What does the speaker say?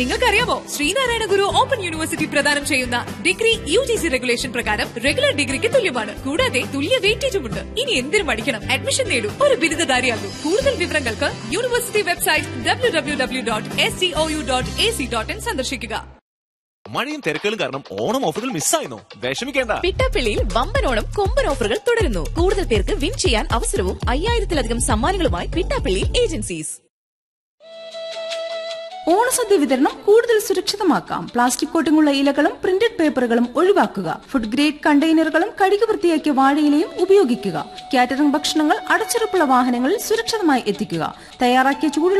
നിങ്ങൾക്കറിയാമോ ശ്രീനാരായണ ഗുരു open university പ്രദാനം ചെയ്യുന്ന degree U G C regulation പ്രകാരം റെഗുലർ ഡിഗ്രിക്ക് തുല്യമാണ് കൂടാതെ തുല്യ വെയിറ്റേജുമുണ്ട് ഇനി എന്തിനു പഠിക്കണം അഡ്മിഷൻ നേടൂ ഒരു ബിരുദധാരിയാകൂ കൂടുതൽ വിവരങ്ങൾക്ക് university website W W W dot S C O U dot A C dot in സന്ദർശിക്കുക മഴയും തിരക്കുകളും കാരണം ഓണം ഓഫറുകൾ മിസ്സായിരുന്നു വിഷമിക്കേണ്ട പിട്ടാപ്പിള്ളിയിൽ വമ്പനോണം കൊമ്പൻ ഓഫറുകൾ തുടരുന്നു കൂടുതൽ പേർക്ക് വിൻ ചെയ്യാൻ അവസരവും അയ്യായിരത്തിലധികം സമ്മാനങ്ങളുമായി പിട്ടാപ്പിള്ളി ഏജൻസീസ് ഓണസദ്യ വിതരണം കൂടുതൽ സുരക്ഷിതമാക്കാം പ്ലാസ്റ്റിക് കോട്ടിങ്ങുള്ള ഇലകളും പ്രിന്റഡ് പേപ്പറുകളും ഒഴിവാക്കുക ഫുഡ് ഗ്രേഡ് കണ്ടെയ്നറുകളും കഴുകി വൃത്തിയാക്കിയ വാഴയിലയും ഉപയോഗിക്കുക കാറ്ററിംഗ് ഭക്ഷണങ്ങൾ അടച്ചുറപ്പുള്ള വാഹനങ്ങളിൽ സുരക്ഷിതമായി എത്തിക്കുക തയ്യാറാക്കിയ ചൂടുള്ള